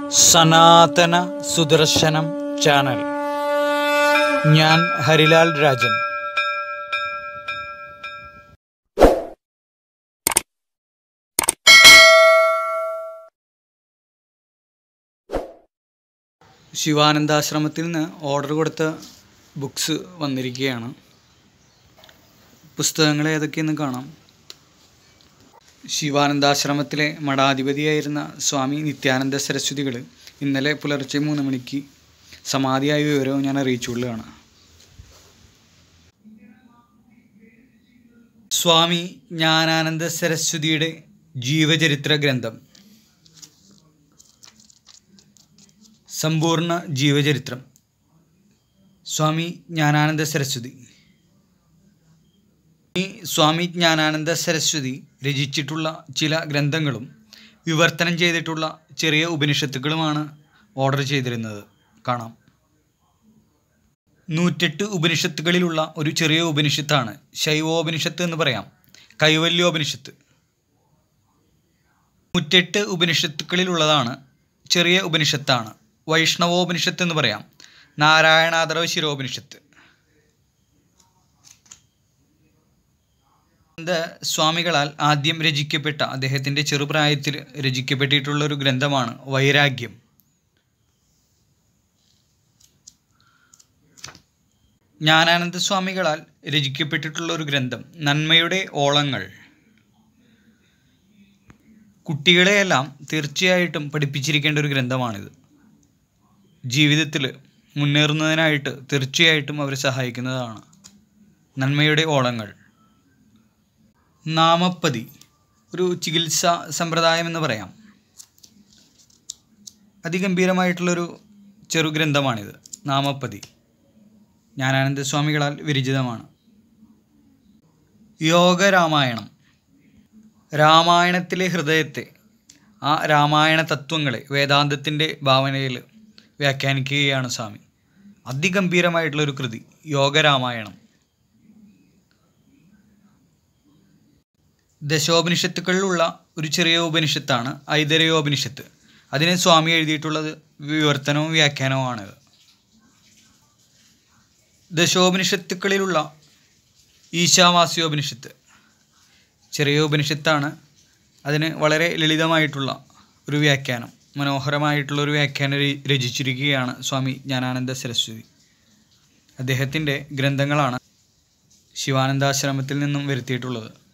സനാതന സുദർശനം ചാനൽ ഞാൻ ഹരിലാൽ രാജൻ ശിവാനന്ദാശ്രമത്തിൽ നിന്ന് ഓർഡർ കൊടുത്ത ബുക്സ് വന്നിരിക്കുകയാണ് പുസ്തകങ്ങൾ ഏതൊക്കെയെന്ന് കാണാം ശിവാനന്ദാശ്രമത്തിലെ മഠാധിപതിയായിരുന്ന സ്വാമി നിത്യാനന്ദ സരസ്വതികൾ ഇന്നലെ പുലർച്ചെ മൂന്ന് മണിക്ക് സമാധിയായ വിവരവും ഞാൻ അറിയിച്ചുകൊള്ളുകയാണ് സ്വാമി ജ്ഞാനാനന്ദ സരസ്വതിയുടെ ജീവചരിത്ര ഗ്രന്ഥം സമ്പൂർണ്ണ ജീവചരിത്രം സ്വാമി ജ്ഞാനാനന്ദ സരസ്വതി ഈ സ്വാമി ജ്ഞാനാനന്ദ സരസ്വതി രചിച്ചിട്ടുള്ള ചില ഗ്രന്ഥങ്ങളും വിവർത്തനം ചെയ്തിട്ടുള്ള ചെറിയ ഉപനിഷത്തുക്കളുമാണ് ഓർഡർ ചെയ്തിരുന്നത് കാണാം നൂറ്റെട്ട് ഉപനിഷത്തുകളിലുള്ള ഒരു ചെറിയ ഉപനിഷത്താണ് ശൈവോപനിഷത്ത് എന്ന് പറയാം കൈവല്യോപനിഷത്ത് നൂറ്റെട്ട് ഉപനിഷത്തുക്കളിലുള്ളതാണ് ചെറിയ ഉപനിഷത്താണ് വൈഷ്ണവോപനിഷത്ത് എന്ന് പറയാം നാരായണാദരവ ശിരോപനിഷത്ത് ഗ്രന്ഥ സ്വാമികളാൽ ആദ്യം രചിക്കപ്പെട്ട അദ്ദേഹത്തിൻ്റെ ചെറുപ്രായത്തിൽ രചിക്കപ്പെട്ടിട്ടുള്ള ഒരു ഗ്രന്ഥമാണ് വൈരാഗ്യം ജ്ഞാനാനന്ദ സ്വാമികളാൽ രചിക്കപ്പെട്ടിട്ടുള്ള ഒരു ഗ്രന്ഥം നന്മയുടെ ഓളങ്ങൾ കുട്ടികളെയെല്ലാം തീർച്ചയായിട്ടും പഠിപ്പിച്ചിരിക്കേണ്ട ഒരു ഗ്രന്ഥമാണിത് ജീവിതത്തിൽ മുന്നേറുന്നതിനായിട്ട് തീർച്ചയായിട്ടും അവരെ സഹായിക്കുന്നതാണ് നന്മയുടെ ഓളങ്ങൾ നാമപ്പതി ഒരു ചികിത്സാ സമ്പ്രദായം എന്ന് പറയാം അതിഗംഭീരമായിട്ടുള്ളൊരു ചെറു ഗ്രന്ഥമാണിത് നാമപ്പതി ജ്ഞാനാനന്ദ സ്വാമികളാൽ വിരചിതമാണ് യോഗരാമായണം രാമായണത്തിലെ ഹൃദയത്തെ ആ രാമായണ തത്വങ്ങളെ വേദാന്തത്തിൻ്റെ ഭാവനയിൽ വ്യാഖ്യാനിക്കുകയാണ് സ്വാമി അതിഗംഭീരമായിട്ടുള്ളൊരു കൃതി യോഗരാമായണം ദശോപനിഷത്തുക്കളിലുള്ള ഒരു ചെറിയ ഉപനിഷത്താണ് ഐതരയോപനിഷത്ത് അതിന് സ്വാമി എഴുതിയിട്ടുള്ളത് വിവർത്തനവും വ്യാഖ്യാനവുമാണിത് ദശോപനിഷത്തുക്കളിലുള്ള ഈശാവാസ്യോപനിഷത്ത് ചെറിയ ഉപനിഷത്താണ് അതിന് വളരെ ലളിതമായിട്ടുള്ള ഒരു വ്യാഖ്യാനം മനോഹരമായിട്ടുള്ള ഒരു വ്യാഖ്യാനം ര- രചിച്ചിരിക്കുകയാണ് സ്വാമി ജ്ഞാനാനന്ദ സരസ്വതി അദ്ദേഹത്തിൻ്റെ ഗ്രന്ഥങ്ങളാണ് ശിവാനന്ദാശ്രമത്തിൽ നിന്നും വരുത്തിയിട്ടുള്ളത്